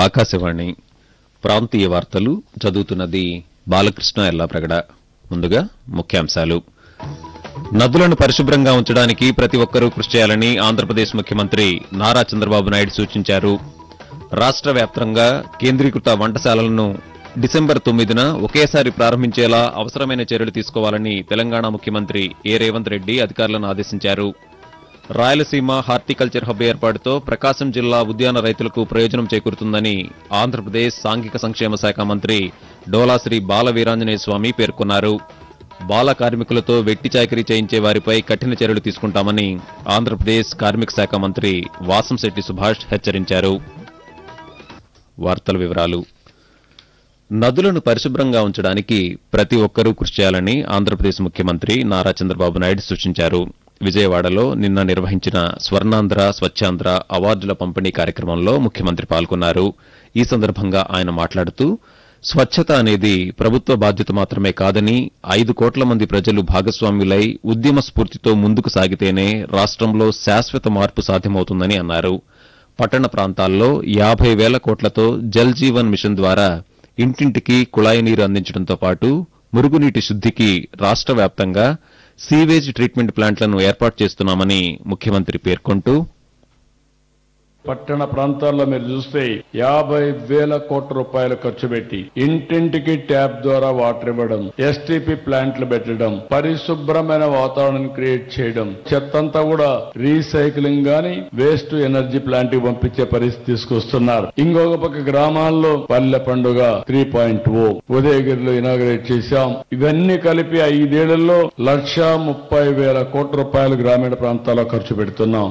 ఆకాశవాణి ప్రాంతీయ వార్తలు చదువుతున్నది బాలకృష్ణ ఎల్లాప్రగడ ముందుగా ముఖ్యాంశాలు నదులను పరిశుభ్రంగా ఉంచడానికి ప్రతి ఒక్కరూ కృషి చేయాలని ఆంధ్రప్రదేశ్ ముఖ్యమంత్రి నారా చంద్రబాబు నాయుడు సూచించారు రాష్ట్ర వ్యాప్తంగా కేంద్రీకృత వంటశాలలను డిసెంబర్ తొమ్మిదిన ఒకేసారి ప్రారంభించేలా అవసరమైన చర్యలు తీసుకోవాలని తెలంగాణ ముఖ్యమంత్రి ఏ రేవంత్ రెడ్డి అధికారులను ఆదేశించారు రాయలసీమ హార్టికల్చర్ హబ్ ఏర్పాటుతో ప్రకాశం జిల్లా ఉద్యాన రైతులకు ప్రయోజనం చేకూరుతుందని ఆంధ్రప్రదేశ్ సాంఘిక సంక్షేమ శాఖ మంత్రి డోలాశ్రీ బాల వీరాంజనేయ స్వామి పేర్కొన్నారు బాల కార్మికులతో వెట్టి చాకిరీ చేయించే వారిపై కఠిన చర్యలు తీసుకుంటామని ఆంధ్రప్రదేశ్ కార్మిక శాఖ మంత్రి వాసంశెట్టి సుభాష్ హెచ్చరించారు వార్తల వివరాలు నదులను పరిశుభ్రంగా ఉంచడానికి ప్రతి ఒక్కరూ కృషి చేయాలని ఆంధ్రప్రదేశ్ ముఖ్యమంత్రి నారా చంద్రబాబు నాయుడు సూచించారు విజయవాడలో నిన్న నిర్వహించిన స్వర్ణాంధ్ర స్వచ్ఛాంధ్ర అవార్డుల పంపిణీ కార్యక్రమంలో ముఖ్యమంత్రి పాల్గొన్నారు ఈ సందర్భంగా ఆయన మాట్లాడుతూ స్వచ్ఛత అనేది ప్రభుత్వ బాధ్యత మాత్రమే కాదని ఐదు కోట్ల మంది ప్రజలు భాగస్వామ్యులై ఉద్యమ స్ఫూర్తితో ముందుకు సాగితేనే రాష్ట్రంలో శాశ్వత మార్పు సాధ్యమవుతుందని అన్నారు పట్టణ ప్రాంతాల్లో యాభై వేల కోట్లతో జల్ జీవన్ మిషన్ ద్వారా ఇంటింటికి కుళాయి నీరు అందించడంతో పాటు మురుగునీటి శుద్దికి రాష్ట్ర వ్యాప్తంగా సీవేజ్ ట్రీట్మెంట్ ప్లాంట్లను ఏర్పాటు చేస్తున్నామని ముఖ్యమంత్రి పేర్కొంటూ పట్టణ ప్రాంతాల్లో మీరు చూస్తే యాభై వేల కోట్ల రూపాయలు ఖర్చు పెట్టి ఇంటింటికి ట్యాప్ ద్వారా వాటర్ ఇవ్వడం ఎస్టీపీ ప్లాంట్లు పెట్టడం పరిశుభ్రమైన వాతావరణం క్రియేట్ చేయడం చెత్తంతా కూడా రీసైక్లింగ్ గాని వేస్ట్ ఎనర్జీ ప్లాంట్ కి పంపించే పరిస్థితి తీసుకొస్తున్నారు ఇంకొక పక్క గ్రామాల్లో పల్లె పండుగ త్రీ పాయింట్ ఓ ఉదయగిరిలో ఇనాగ్రేట్ చేశాం ఇవన్నీ కలిపి ఐదేళ్లలో లక్ష ముప్పై వేల కోట్ల రూపాయలు గ్రామీణ ప్రాంతాల్లో ఖర్చు పెడుతున్నాం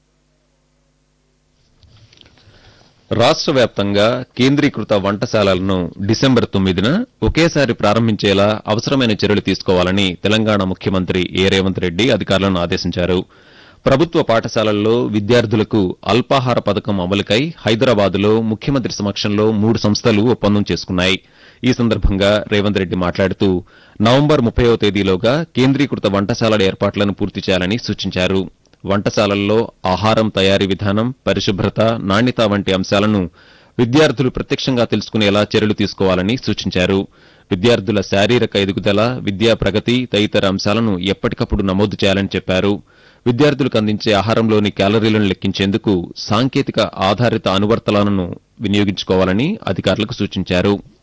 రాష్ట్ర వ్యాప్తంగా కేంద్రీకృత వంటశాలలను డిసెంబర్ తొమ్మిదిన ఒకేసారి ప్రారంభించేలా అవసరమైన చర్యలు తీసుకోవాలని తెలంగాణ ముఖ్యమంత్రి ఏ రేవంత్ రెడ్డి అధికారులను ఆదేశించారు ప్రభుత్వ పాఠశాలల్లో విద్యార్థులకు అల్పాహార పథకం అమలుకై హైదరాబాదులో ముఖ్యమంత్రి సమక్షంలో మూడు సంస్థలు ఒప్పందం చేసుకున్నాయి ఈ సందర్భంగా రేవంత్ రెడ్డి మాట్లాడుతూ నవంబర్ ముప్పైవ తేదీలోగా కేంద్రీకృత వంటశాలల ఏర్పాట్లను పూర్తి చేయాలని సూచించారు వంటశాలల్లో ఆహారం తయారీ విధానం పరిశుభ్రత నాణ్యత వంటి అంశాలను విద్యార్థులు ప్రత్యక్షంగా తెలుసుకునేలా చర్యలు తీసుకోవాలని సూచించారు విద్యార్థుల శారీరక ఎదుగుదల విద్యా ప్రగతి తదితర అంశాలను ఎప్పటికప్పుడు నమోదు చేయాలని చెప్పారు విద్యార్థులకు అందించే ఆహారంలోని క్యాలరీలను లెక్కించేందుకు సాంకేతిక ఆధారిత అనువర్తనాలను వినియోగించుకోవాలని అధికారులకు సూచించారు